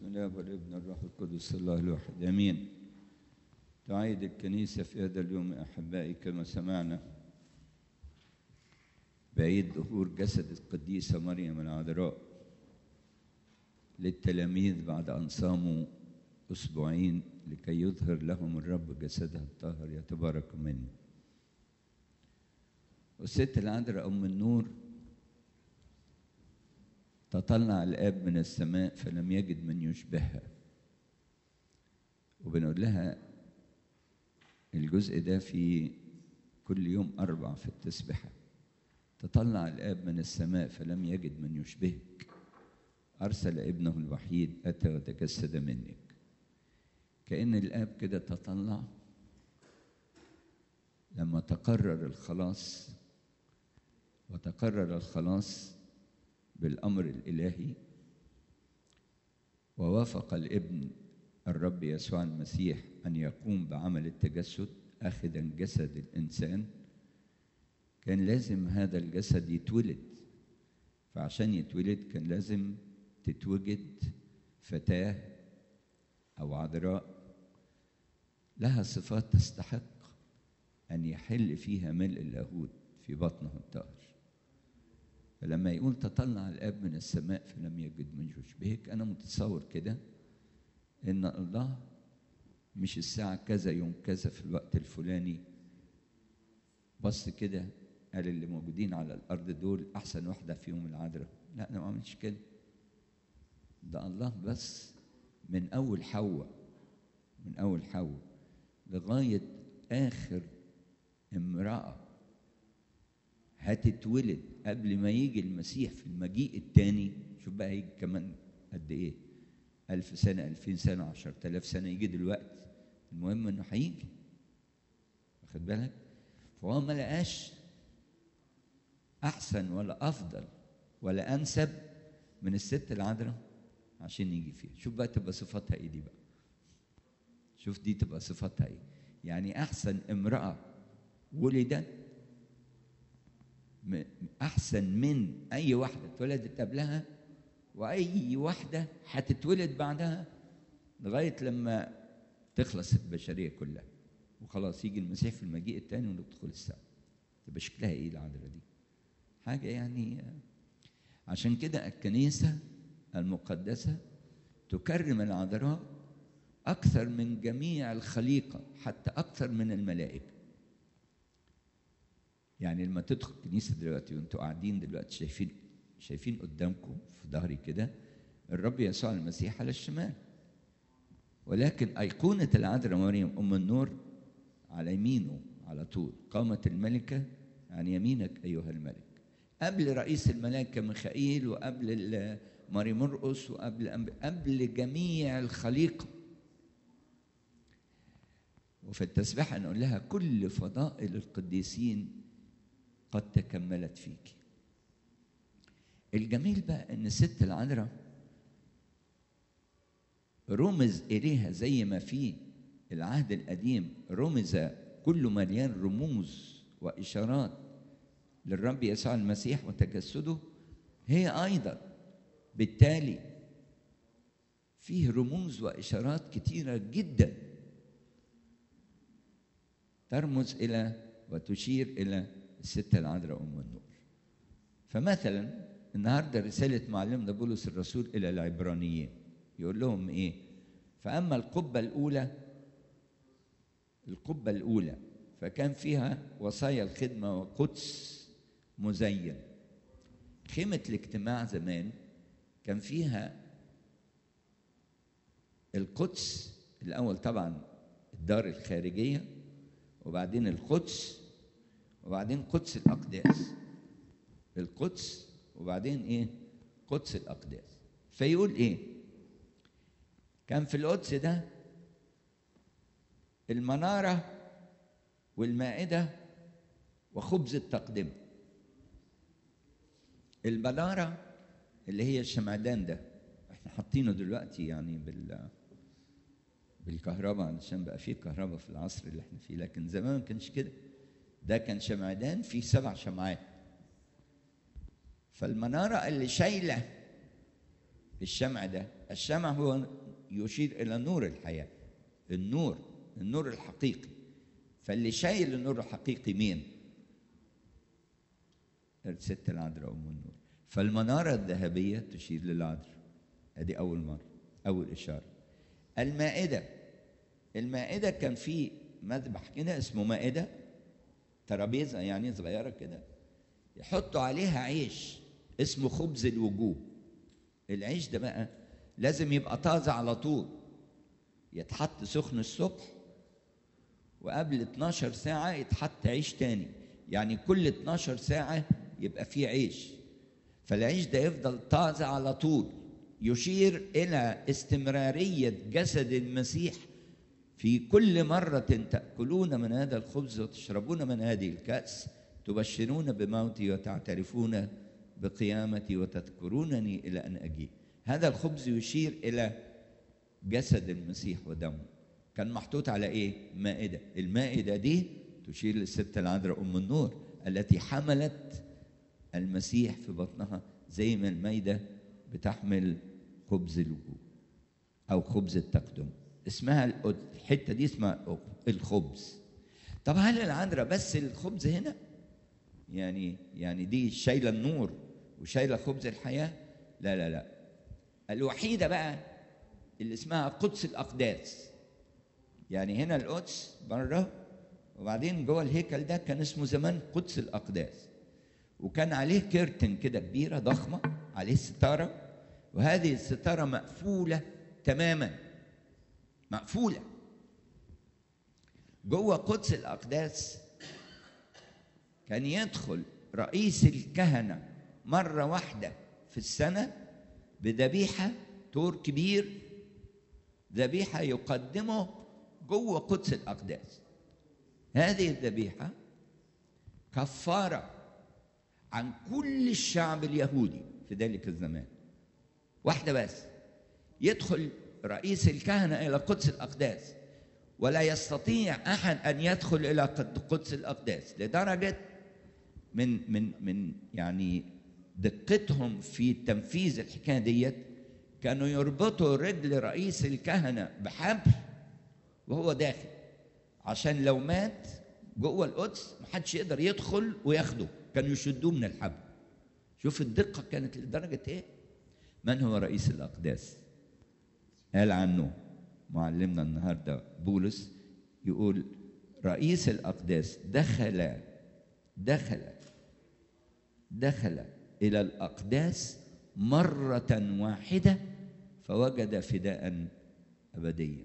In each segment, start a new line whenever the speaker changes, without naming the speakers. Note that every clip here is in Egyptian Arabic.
بسم الله والابن الروح القدس الله الواحد امين تعيد الكنيسه في هذا اليوم احبائي كما سمعنا بعيد ظهور جسد القديسه مريم العذراء للتلاميذ بعد ان صاموا اسبوعين لكي يظهر لهم الرب جسدها الطاهر يتبارك منه والست العذراء ام النور تطلع الاب من السماء فلم يجد من يشبهها وبنقول لها الجزء ده في كل يوم اربع في التسبحه تطلع الاب من السماء فلم يجد من يشبهك ارسل ابنه الوحيد اتى وتجسد منك كان الاب كده تطلع لما تقرر الخلاص وتقرر الخلاص بالامر الالهي ووافق الابن الرب يسوع المسيح ان يقوم بعمل التجسد اخذا جسد الانسان كان لازم هذا الجسد يتولد فعشان يتولد كان لازم تتوجد فتاه او عذراء لها صفات تستحق ان يحل فيها ملء اللاهوت في بطنه الطاهر فلما يقول تطلع الاب من السماء فلم يجد من يشبهك انا متصور كده ان الله مش الساعه كذا يوم كذا في الوقت الفلاني بص كده قال اللي موجودين على الارض دول احسن واحده فيهم العذراء لا انا ما عملتش كده ده الله بس من اول حواء من اول حواء لغايه اخر امراه هتتولد قبل ما يجي المسيح في المجيء الثاني شوف بقى هيجي كمان قد ايه ألف سنة ألفين سنة عشرة آلاف سنة يجي دلوقتي المهم إنه هيجي واخد بالك فهو ما لقاش أحسن ولا أفضل ولا أنسب من الست العذراء عشان يجي فيها شوف بقى تبقى صفاتها إيه دي بقى شوف دي تبقى صفاتها إيه يعني أحسن امرأة ولدت احسن من اي واحده اتولدت قبلها واي واحده هتتولد بعدها لغايه لما تخلص البشريه كلها وخلاص يجي المسيح في المجيء الثاني وندخل السماء تبقى شكلها ايه العذراء دي حاجه يعني عشان كده الكنيسه المقدسه تكرم العذراء اكثر من جميع الخليقه حتى اكثر من الملائكه يعني لما تدخل الكنيسه دلوقتي وانتوا قاعدين دلوقتي شايفين شايفين قدامكم في ظهري كده الرب يسوع المسيح على الشمال ولكن أيقونة العذراء مريم أم النور على يمينه على طول قامت الملكة عن يمينك أيها الملك قبل رئيس الملائكة ميخائيل وقبل ماري مرقس وقبل قبل جميع الخليقة وفي التسبيحة نقول لها كل فضائل القديسين قد تكملت فيك الجميل بقى ان الست العذراء رمز اليها زي ما في العهد القديم رمز كله مليان رموز واشارات للرب يسوع المسيح وتجسده هي ايضا بالتالي فيه رموز واشارات كتيره جدا ترمز الى وتشير الى الست العذراء ام النور فمثلا النهارده رساله معلمنا بولس الرسول الى العبرانيين يقول لهم ايه فاما القبه الاولى القبه الاولى فكان فيها وصايا الخدمه وقدس مزين خيمه الاجتماع زمان كان فيها القدس الاول طبعا الدار الخارجيه وبعدين القدس وبعدين قدس الأقداس القدس وبعدين إيه قدس الأقداس فيقول إيه كان في القدس ده المنارة والمائدة وخبز التقدمة المنارة اللي هي الشمعدان ده احنا حاطينه دلوقتي يعني بال بالكهرباء علشان بقى فيه كهرباء في العصر اللي احنا فيه لكن زمان ما كانش كده ده كان شمعدان فيه سبع شمعات فالمنارة اللي شايلة الشمع ده الشمع هو يشير الى نور الحياه النور النور الحقيقي فاللي شايل النور الحقيقي مين الست العذراء ام النور فالمناره الذهبيه تشير للعذراء ادي اول مره اول اشاره المائده المائده كان في مذبح كده اسمه مائده ترابيزه يعني صغيره كده يحطوا عليها عيش اسمه خبز الوجوه العيش ده بقى لازم يبقى طازه على طول يتحط سخن الصبح وقبل 12 ساعة يتحط عيش تاني يعني كل 12 ساعة يبقى فيه عيش فالعيش ده يفضل طازة على طول يشير إلى استمرارية جسد المسيح في كل مرة تأكلون من هذا الخبز وتشربون من هذه الكأس تبشرون بموتي وتعترفون بقيامتي وتذكرونني إلى أن أجي هذا الخبز يشير إلى جسد المسيح ودمه كان محطوط على ايه مائده المائده دي تشير للست العذراء ام النور التي حملت المسيح في بطنها زي ما المائده بتحمل خبز الوجوه او خبز التقدم اسمها الحته دي اسمها الخبز طب هل العذراء بس الخبز هنا يعني يعني دي شايله النور وشايله خبز الحياه لا لا لا الوحيده بقى اللي اسمها قدس الاقداس يعني هنا القدس بره وبعدين جوه الهيكل ده كان اسمه زمان قدس الاقداس وكان عليه كيرتن كده كبيره ضخمه عليه ستاره وهذه الستاره مقفوله تماما مقفوله جوه قدس الاقداس كان يدخل رئيس الكهنه مره واحده في السنه بذبيحه تور كبير ذبيحه يقدمه جوه قدس الاقداس هذه الذبيحه كفاره عن كل الشعب اليهودي في ذلك الزمان واحده بس يدخل رئيس الكهنه الى قدس الاقداس ولا يستطيع احد ان يدخل الى قدس الاقداس لدرجه من من من يعني دقتهم في تنفيذ الحكايه ديت كانوا يربطوا رجل رئيس الكهنه بحبل وهو داخل عشان لو مات جوه القدس محدش يقدر يدخل وياخده كانوا يشدوه من الحبل شوف الدقة كانت لدرجة ايه من هو رئيس الأقداس قال عنه معلمنا النهاردة بولس يقول رئيس الأقداس دخل دخل دخل إلى الأقداس مرة واحدة فوجد فداء أبديا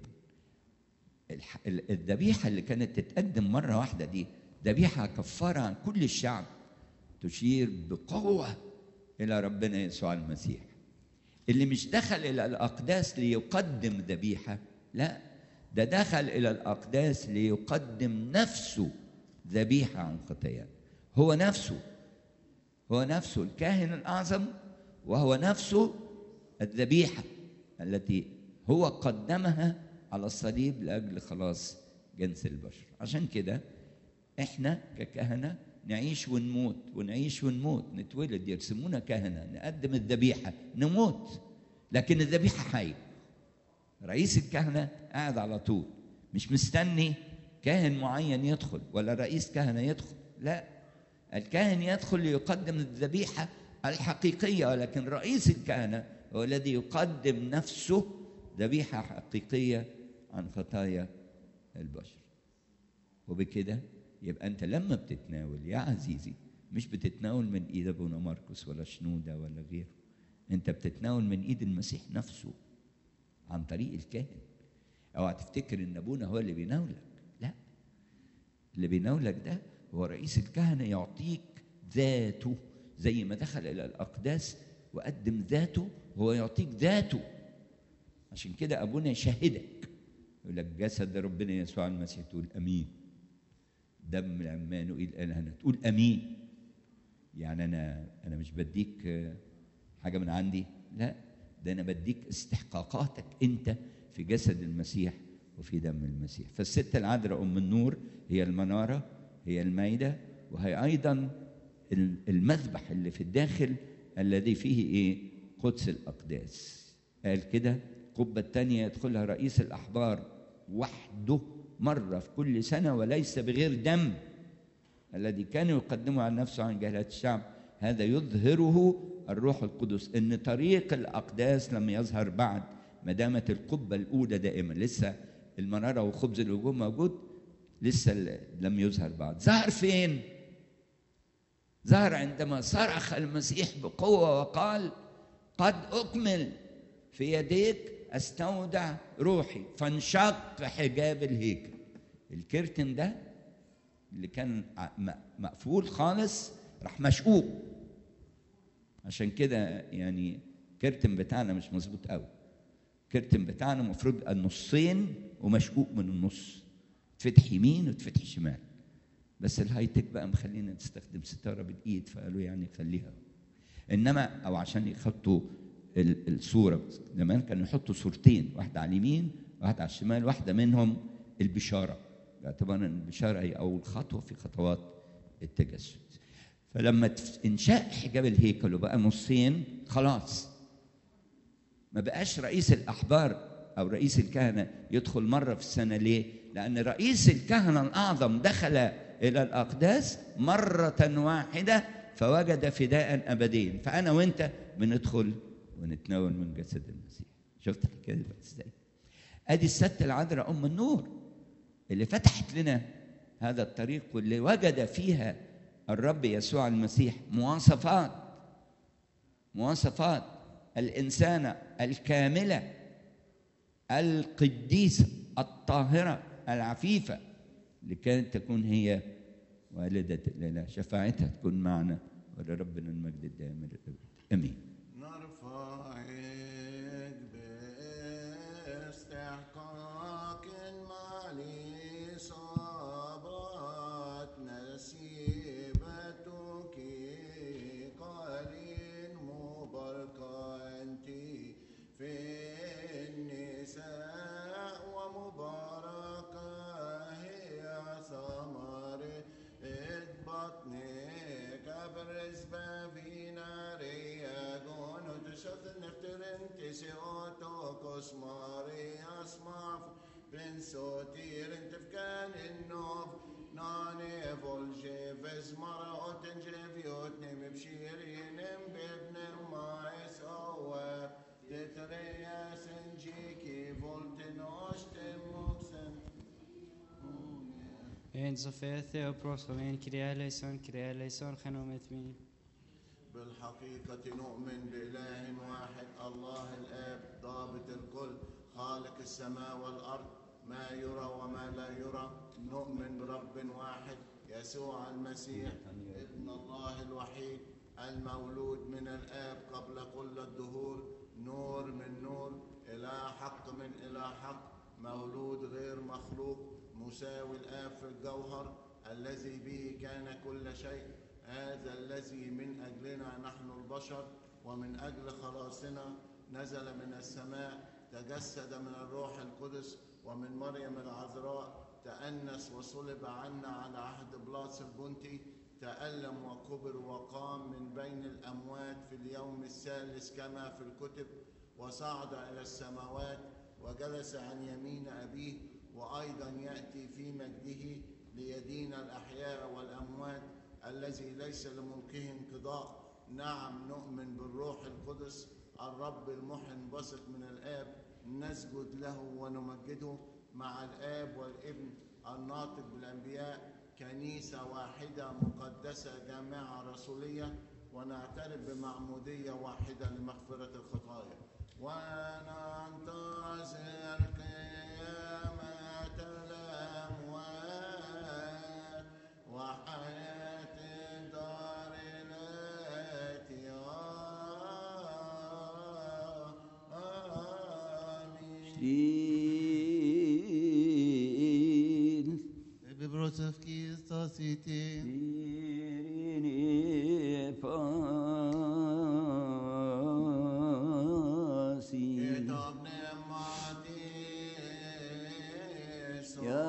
الذبيحة اللي كانت تتقدم مرة واحدة دي ذبيحة كفارة عن كل الشعب تشير بقوة إلى ربنا يسوع المسيح اللي مش دخل إلى الأقداس ليقدم ذبيحة لا ده دخل إلى الأقداس ليقدم نفسه ذبيحة عن خطاياه هو نفسه هو نفسه الكاهن الأعظم وهو نفسه الذبيحة التي هو قدمها على الصليب لاجل خلاص جنس البشر عشان كده احنا ككهنه نعيش ونموت ونعيش ونموت نتولد يرسمونا كهنه نقدم الذبيحه نموت لكن الذبيحه حيه رئيس الكهنه قاعد على طول مش مستني كاهن معين يدخل ولا رئيس كهنه يدخل لا الكاهن يدخل ليقدم الذبيحه الحقيقيه ولكن رئيس الكهنه هو الذي يقدم نفسه ذبيحه حقيقيه عن خطايا البشر وبكده يبقى انت لما بتتناول يا عزيزي مش بتتناول من ايد ابونا ماركوس ولا شنوده ولا غيره انت بتتناول من ايد المسيح نفسه عن طريق الكاهن اوعى تفتكر ان ابونا هو اللي بيناولك لا اللي بيناولك ده هو رئيس الكهنه يعطيك ذاته زي ما دخل الى الاقداس وقدم ذاته هو يعطيك ذاته عشان كده ابونا يشهدك يقول لك جسد ربنا يسوع المسيح تقول امين دم العمانوئيل الهنا تقول امين يعني انا انا مش بديك حاجه من عندي لا ده انا بديك استحقاقاتك انت في جسد المسيح وفي دم المسيح فالست العذراء ام النور هي المناره هي المائده وهي ايضا المذبح اللي في الداخل الذي فيه ايه قدس الاقداس قال كده القبة الثانية يدخلها رئيس الأحبار وحده مرة في كل سنة وليس بغير دم الذي كان يقدمه عن نفسه عن جهلة الشعب هذا يظهره الروح القدس ان طريق الاقداس لم يظهر بعد ما دامت القبه الاولى دائما لسه المراره وخبز الوجوه موجود لسه لم يظهر بعد ظهر فين ظهر عندما صرخ المسيح بقوه وقال قد اكمل في يديك استودع روحي فانشق حجاب الهيكل الكرتن ده اللي كان مقفول خالص راح مشقوق عشان كده يعني الكرتن بتاعنا مش مظبوط قوي الكرتن بتاعنا المفروض يبقى نصين ومشقوق من النص تفتح يمين وتفتح شمال بس الهاي تك بقى مخلينا نستخدم ستاره بالايد فقالوا يعني خليها انما او عشان يحطوا الصوره زمان كانوا يحطوا صورتين واحده على اليمين واحده على الشمال واحده منهم البشاره باعتبار ان البشاره هي اول خطوه في خطوات التجسد فلما انشاء حجاب الهيكل وبقى نصين خلاص ما بقاش رئيس الاحبار او رئيس الكهنه يدخل مره في السنه ليه؟ لان رئيس الكهنه الاعظم دخل الى الاقداس مره واحده فوجد فداء ابديا فانا وانت بندخل ونتناول من جسد المسيح شفت الحكايه دي ازاي؟ ادي الست العذراء ام النور اللي فتحت لنا هذا الطريق واللي وجد فيها الرب يسوع المسيح مواصفات مواصفات الإنسانة الكاملة القديسة الطاهرة العفيفة لكي تكون هي والدة الإله شفاعتها تكون معنا ولربنا المجد الدائم للأبد آمين
نرفعك باستحقاق المالي صابت نسيبتك قليل مباركة أنت في النساء ومباركة هي ثمرة بطنك أبرز بابينا رياجون وتشث نفترن تسيوتوكوس ماري أسمع بنسوتير انت فكان النوف ناني فولجي فز مرة اوتنجي فيوتني مبشيرين بابن مايس اوه تتريا سنجيكي فولتن اوشتن موكسن
En Sofia Theopros och en Kyrie eleison, Kyrie eleison, genomet min.
بالحقيقة نؤمن بإله واحد الله الآب ضابط الكل خالق السماء والأرض ما يرى وما لا يرى نؤمن برب واحد يسوع المسيح ابن الله الوحيد المولود من الآب قبل كل الدهور نور من نور إله حق من إله حق مولود غير مخلوق مساوي الآب في الجوهر الذي به كان كل شيء هذا الذي من أجلنا نحن البشر ومن أجل خلاصنا نزل من السماء تجسد من الروح القدس ومن مريم العذراء تأنس وصلب عنا على عهد بلاس البنطي تألم وكبر وقام من بين الأموات في اليوم الثالث كما في الكتب وصعد إلى السماوات وجلس عن يمين أبيه وأيضا يأتي في مجده ليدين الأحياء والأموات الذي ليس لملكه انقضاء نعم نؤمن بالروح القدس الرب المحن بسط من الآب نسجد له ونمجده مع الآب والابن الناطق بالأنبياء كنيسة واحدة مقدسة جامعة رسولية ونعترف بمعمودية واحدة لمغفرة الخطايا وننتظر قيامة الأموات وحياة الدار الآتية آمين
شيل
ببروتفكي ستاسيتي
شيريني فاسي
كتاب نعمتي
يا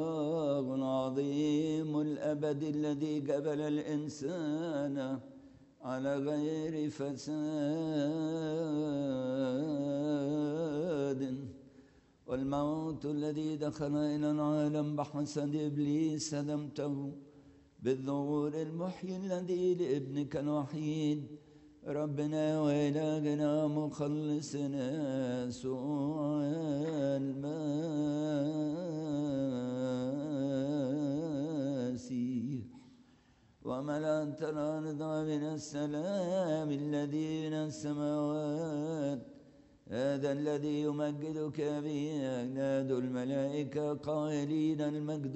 الله العظيم الأبد الذي قبل الإنسان
على غير فساد والموت الذي دخل إلى العالم بحسد إبليس هدمته بالظهور المحيي الذي لابنك الوحيد ربنا وإلهنا مخلصنا يسوع المسيح وملأت الأرض من السلام الذي من السماوات هذا الذي يمجدك به أجناد الملائكة قائلين المجد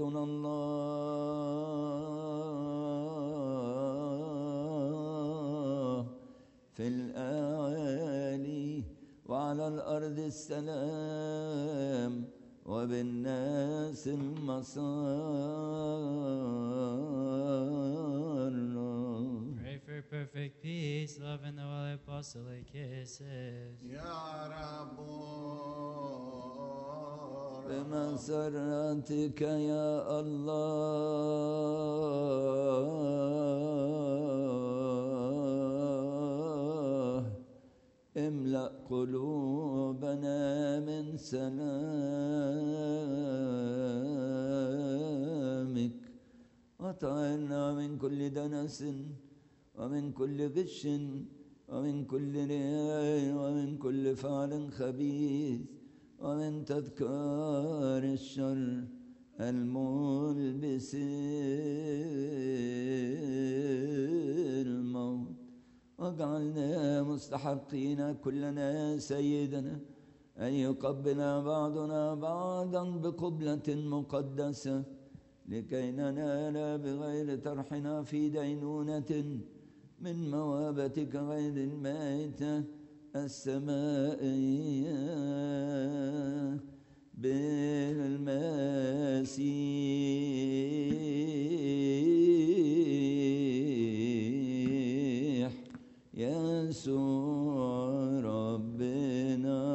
الله في الأعالي وعلى الأرض السلام وبالناس المسار
Pray for perfect peace, love, and the holy apostolic kisses.
يا رب
بمسرتك يا الله املأ قلوبنا من سلامك وطهرنا من كل دنس ومن كل غش ومن كل رياء ومن كل فعل خبيث ومن تذكار الشر الملبس الموت واجعلنا مستحقين كلنا سيدنا أن يقبل بعضنا بعضا بقبلة مقدسة لكي ننال بغير طرحنا في دينونة من موابتك غير المائتة السمائية بالمسيح يسوع ربنا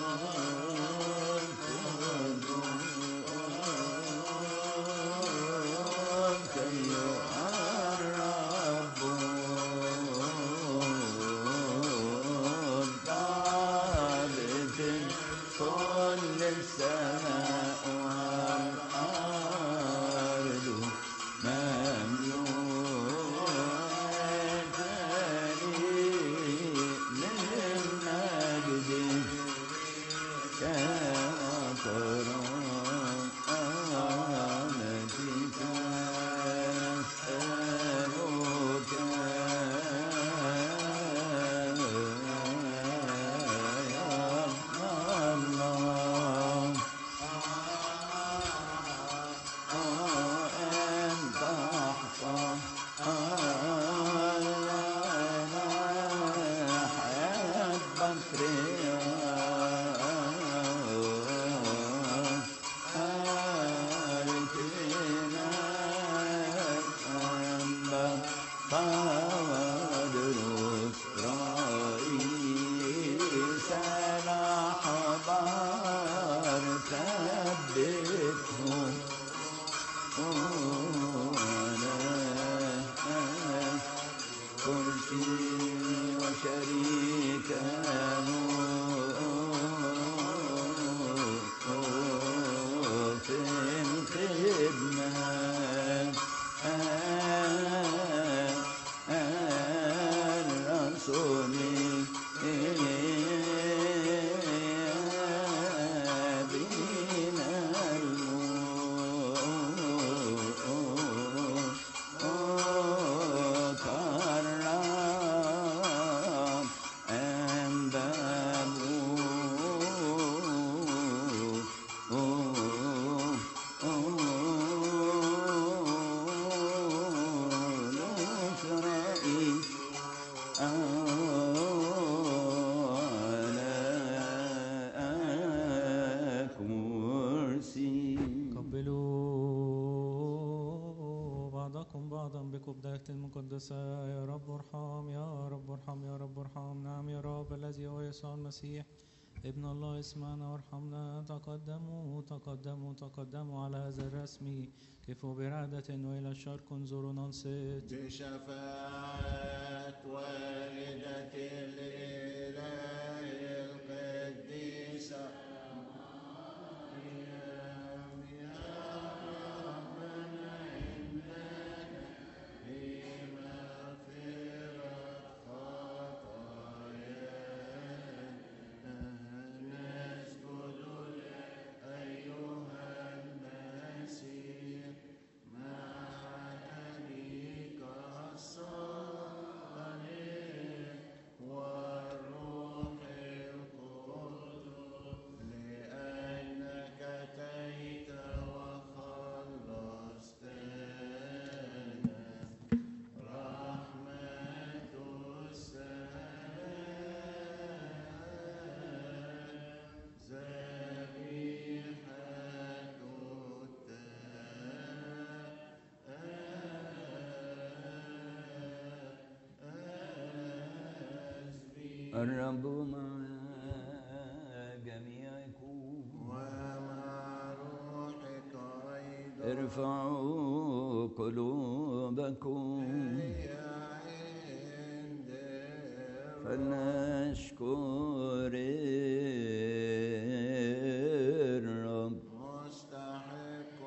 كل السماء والأرض مملوءة من المجد كرامتك أسألك يا الله أن تحفظ حياة بكري آيتنا أنبا فادرس رئيس الأحبار ثبته كرسي وشريكه في الخدمة الرسول بنا المكرم and على كرسي
قبلوا بعضكم بعضا بقبلة المقدسة يا رب ارحم يا رب ارحم يا رب ارحم نعم يا رب الذي هو يسوع المسيح ابن الله اسمعنا وارحمنا تقدموا تقدموا تقدموا على هذا الرسم كفوا برعدة وإلى الشرق انظروا ننصت
بشفاعة والدة الإله القديسة مريم يا ربنا إنك لمغفرة خطايانا نسجد لك أيها المسيح مع أبيك الصالح والروح القدس لأنك أتيت وخلصتنا رحمة السماء ذبيحة التأسبيح
الرب مع جميعكم
ومع روحك أيضا
ارفعوا قلوبكم
هي عند الرب
فلنشكر الرب
مستحق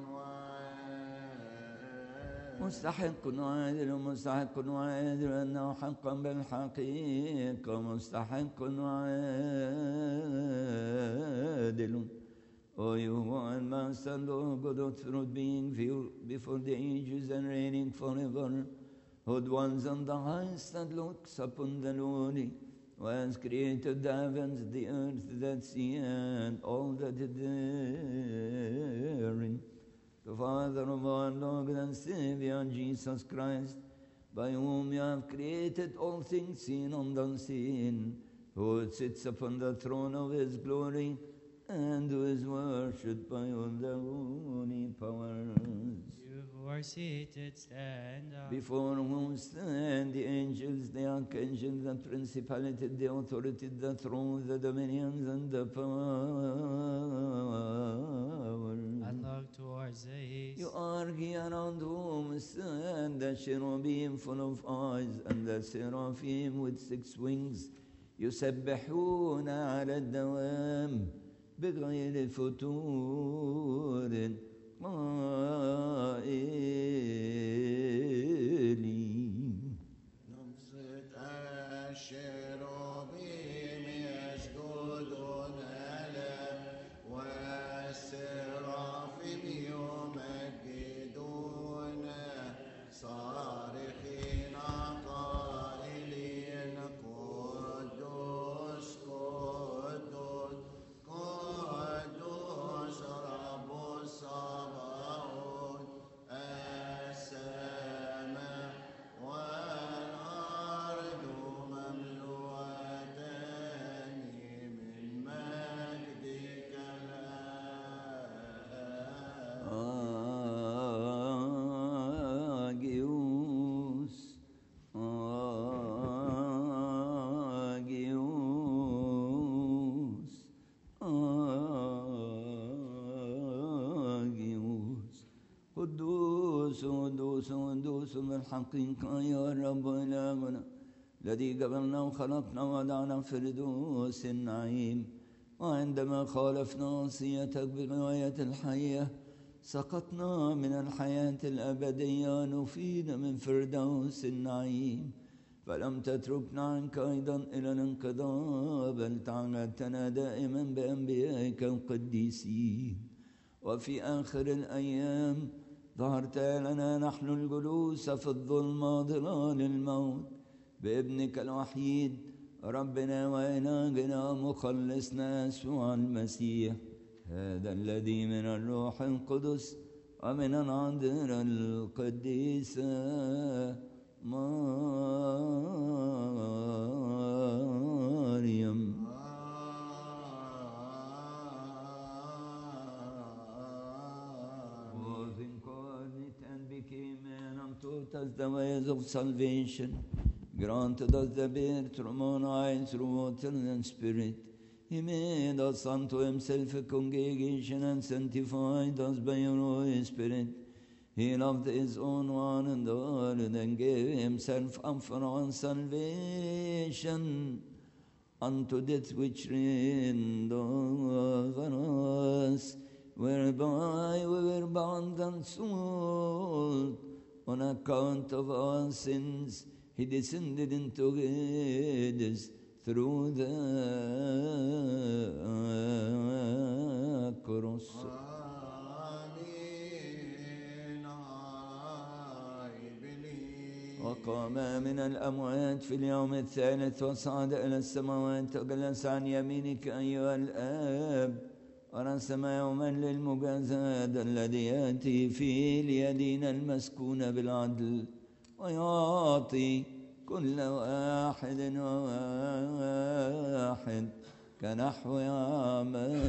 وعادل
مستحق وعادل مستحق وعادل أنه حقا بالحقيقة مستحق وعادل O you one master Lord, God of truth being filled before the ages and reigning forever, who dwells on the highest and looks upon the lowly, who has created the heavens, the earth, the sea, and all that is therein. The Father of our Lord and Savior Jesus Christ, by whom you have created all things seen and unseen, who sits upon the throne of his glory, and who is worshipped by all the holy powers.
Give
who are seated, stand up.
Before whom stand the angels, the archangels, the principalities, the authorities, the thrones, the dominions, and the powers.
And look towards the east.
You are he around whom stand the cherubim full of eyes and the seraphim with six wings يسبحون على الدوام بغير فتور قائلين
نبسط الشروبيم يسجدون له والسرافيم يمجدونه صارخين قائلين قدوس قدوس قدوس رب الصباحون السماء والأرض مملوءتان من مجدك الآن
Agios, Agios, Agios. قدوس قدوس قدوس بالحقيقة يا رب إلهنا الذي قبلنا وخلقنا ودعنا في ردوس النعيم وعندما خالفنا وصيتك بغاية الحية سقطنا من الحياة الأبدية نفينا من فردوس النعيم فلم تتركنا عنك أيضا إلى الانقضاء بل تعهدتنا دائما بأنبيائك القديسين وفي آخر الأيام ظهرت لنا نحن الجلوس في الظلمة ظلال الموت بابنك الوحيد ربنا وإلهنا مخلصنا يسوع المسيح هذا الذي من الروح القدس ومن العذراء القديسة مريم was incarnate and became man and taught us the ways of salvation, granted us the birth from on high through water and spirit. He made us unto himself a congregation and sanctified us by your Holy Spirit. He loved his own one and all and gave himself up for our salvation unto that which reigned over us, whereby we were bound and sold on account of our sins. He descended into Hades through the cross.
آمين I believe
وقام من الأموات في اليوم الثالث وصعد إلى السماوات وجلس عن يمينك أيها الآب ورسم يوما للمجازاة الذي يأتي فيه ليدين المسكون بالعدل ويعطي كل واحد وواحد كنحو عمله